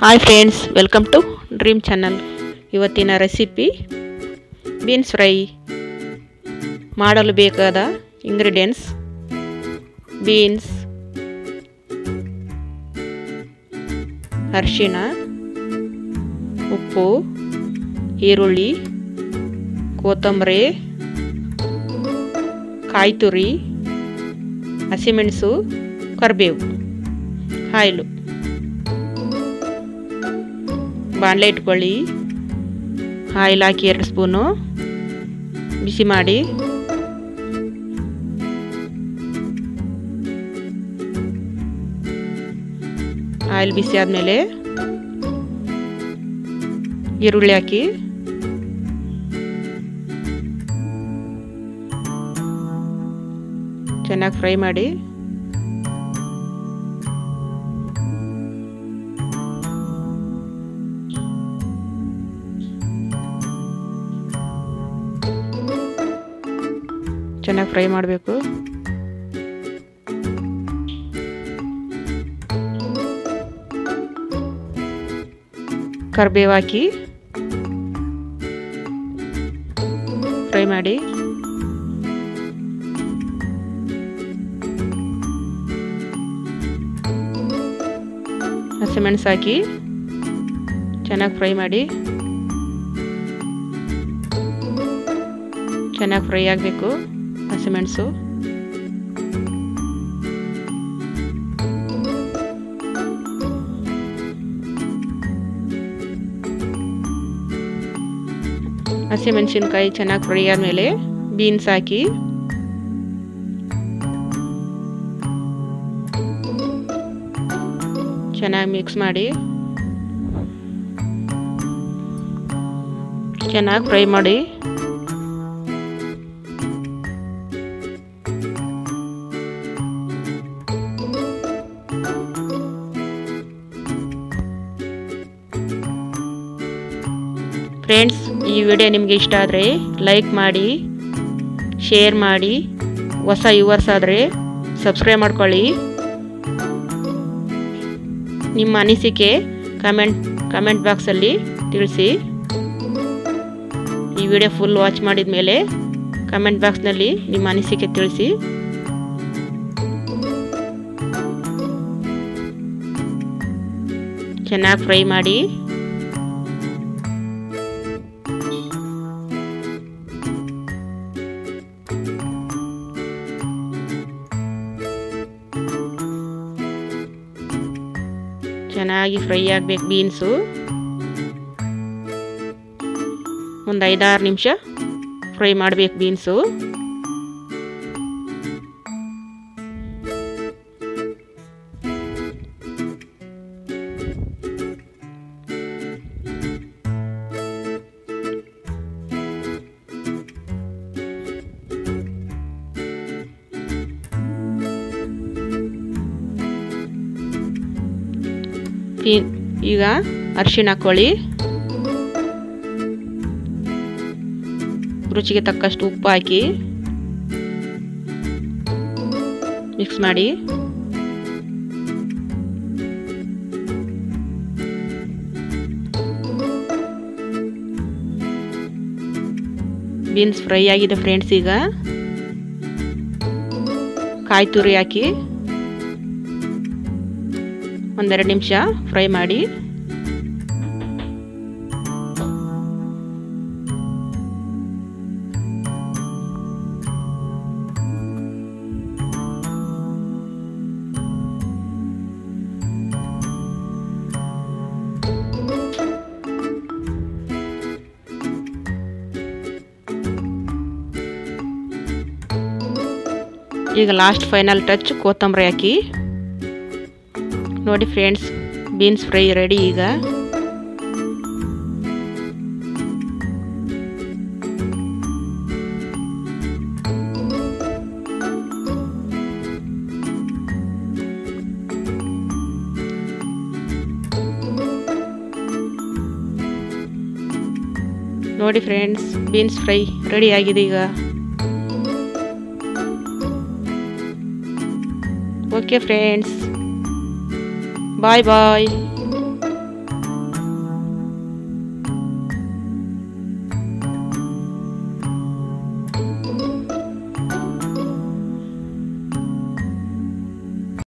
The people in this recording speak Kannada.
hi friends welcome to dream channel ಇವತ್ತಿನ ರೆಸಿಪಿ ಬೀನ್ಸ್ ಫ್ರೈ ಮಾಡಲು ಬೇಕಾದ ಇಂಗ್ರೀಡಿಯೆಂಟ್ಸ್ ಬೀನ್ಸ್ ಅರಿಶಿಣ ಉಪ್ಪು ಈರುಳ್ಳಿ ಕೊತ್ತಂಬರಿ ಕಾಯಿ ತುರಿ ಹಸಿಮೆಣಸು ಕರಿಬೇವು ಆಯಿಲು ಬಾಣಲೆ ಇಟ್ಕೊಳ್ಳಿ ಆಯಿಲ್ ಹಾಕಿ ಎರಡು ಸ್ಪೂನು ಬಿಸಿ ಮಾಡಿ ಆಯಿಲ್ ಬಿಸಿ ಆದಮೇಲೆ ಈರುಳ್ಳಿ ಹಾಕಿ ಚೆನ್ನಾಗಿ ಫ್ರೈ ಮಾಡಿ ಚೆನ್ನಾಗಿ ಫ್ರೈ ಮಾಡಬೇಕು ಕರಿಬೇವು ಹಾಕಿ ಫ್ರೈ ಮಾಡಿ ಹಸಿಮೆಣಸು ಹಾಕಿ ಚೆನ್ನಾಗಿ ಫ್ರೈ ಮಾಡಿ ಚೆನ್ನಾಗಿ ಫ್ರೈ ಆಗಬೇಕು ಹಸಿಮೆಣಸು ಹಸಿಮೆಣಸಿನ್ಕಾಯಿ ಚೆನ್ನಾಗಿ ಫ್ರೈ ಆದಮೇಲೆ ಬೀನ್ಸ್ ಹಾಕಿ ಚೆನ್ನಾಗಿ ಮಿಕ್ಸ್ ಮಾಡಿ ಚೆನ್ನಾಗಿ ಫ್ರೈ ಮಾಡಿ ಫ್ರೆಂಡ್ಸ್ ಈ ವಿಡಿಯೋ ನಿಮಗೆ ಇಷ್ಟ ಆದರೆ ಲೈಕ್ ಮಾಡಿ ಶೇರ್ ಮಾಡಿ ಹೊಸ ಯೂವರ್ಸ್ ಆದರೆ ಸಬ್ಸ್ಕ್ರೈಬ್ ಮಾಡ್ಕೊಳ್ಳಿ ನಿಮ್ಮ ಅನಿಸಿಕೆ ಕಮೆಂಟ್ ಕಮೆಂಟ್ ಬಾಕ್ಸಲ್ಲಿ ತಿಳಿಸಿ ಈ ವಿಡಿಯೋ ಫುಲ್ ವಾಚ್ ಮಾಡಿದ ಮೇಲೆ ಕಮೆಂಟ್ ಬಾಕ್ಸ್ನಲ್ಲಿ ನಿಮ್ಮ ಅನಿಸಿಕೆ ತಿಳಿಸಿ ಚೆನ್ನಾಗಿ ಫ್ರೈ ಮಾಡಿ ಚೆನ್ನಾಗಿ ಫ್ರೈ ಆಗಬೇಕು ಬೀನ್ಸು ಒಂದು ಐದಾರು ನಿಮಿಷ ಫ್ರೈ ಮಾಡಬೇಕು ಬೀನ್ಸು ಈಗ ಅರಿಶಿಣ ಹಾಕೊಳ್ಳಿ ರುಚಿಗೆ ತಕ್ಕಷ್ಟು ಉಪ್ಪು ಹಾಕಿ ಮಿಕ್ಸ್ ಮಾಡಿ ಬೀನ್ಸ್ ಫ್ರೈ ಆಗಿದೆ ಫ್ರೆಂಡ್ಸ್ ಈಗ ಕಾಯಿ ತುರಿ ಹಾಕಿ ಒಂದೆರಡು ನಿಮಿಷ ಫ್ರೈ ಮಾಡಿ ಈಗ ಲಾಸ್ಟ್ ಫೈನಲ್ ಟಚ್ ಕೊತ್ತಂಬರಿ ಹಾಕಿ ನೋಡಿ ಫ್ರೆಂಡ್ಸ್ ಬೀನ್ಸ್ ಫ್ರೈ ರೆಡಿ ಈಗ ನೋಡಿ ಫ್ರೆಂಡ್ಸ್ ಬೀನ್ಸ್ ಫ್ರೈ ರೆಡಿ ಆಗಿದೆ ಈಗ ಓಕೆ ಫ್ರೆಂಡ್ಸ್ ಬಾಯ್ ಬಾಯ್